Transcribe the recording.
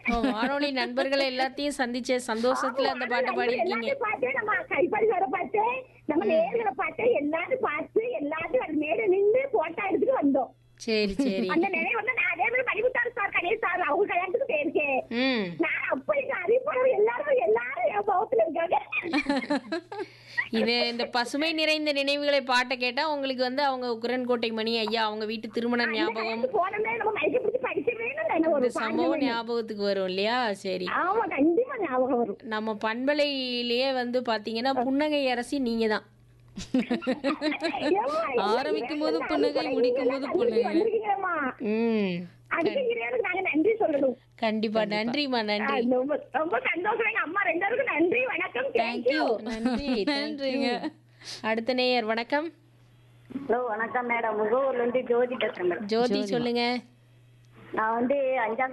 ஓ, வானொலி நண்பர்களை எல்லாத்தையும் சந்திச்ச சந்தோஷத்துல அந்த பாட்டை பாடிருக்கீங்க எல்லாத்தையும் பார்த்து நம்ம கைப்படி வர பார்த்து நம்ம நேர்களை பார்த்து எல்லாரும் பார்த்து எல்லாத்தையும் அது மேல நின்று போட்டோ எடுத்துட்டு வந்தோம் சரி சரி அந்த நினைவு வந்து நான் அதே மாதிரி மணிமுத்தார் சார் கணேஷ் சார் அவங்க கல்யாணத்துக்கு போயிருக்கேன் ம் நான் அப்படி அறிவுறவு எல்லாரும் எல்லாரும் என் முகத்துல இருக்காங்க இது இந்த பசுமை நிறைந்த நினைவுகளை பாட்டை கேட்டா உங்களுக்கு வந்து அவங்க குரன்கோட்டை மணி ஐயா அவங்க வீட்டு திருமண ஞாபகம் போனோம்னா நம்ம மைக்க பிடிச்சி படிக்கவே இல்லை ஒரு இந்த சம்பவம் ஞாபகத்துக்கு வரும் இல்லையா சரி ஆமா கண்டிப்பா ஞாபகம் வரும் நம்ம பண்பலையிலேயே வந்து பாத்தீங்கன்னா புன்னகை அரசி நீங்க தான் ஏம்மா, ஆரம்பிக்கும் போது ஏன் புன்னகை, நானும் முடிக்கும் போது கூட புன்னகை. வந்திருக்கீங்களேம்மா. ம் அதுக்கு இறைவனுக்கு நாங்க நன்றி சொல்லணும் கண்டிப்பா நன்றிம்மா ஆ, நன்றி ரொம்ப ரொம்ப சந்தோஷம் எங்க அம்மா ரெண்டு பேருக்கும் நன்றி வணக்கம் தேங்க்யூ நன்றி நன்றிங்க. நன்றிங்க அடுத்த நேயர் வணக்கம் ஹலோ வணக்கம் மேடம் முகூர்ல இருந்து ஜோதி பேசுறேன் மேடம் ஜோதி சொல்லுங்க நான் வந்து அஞ்சாம்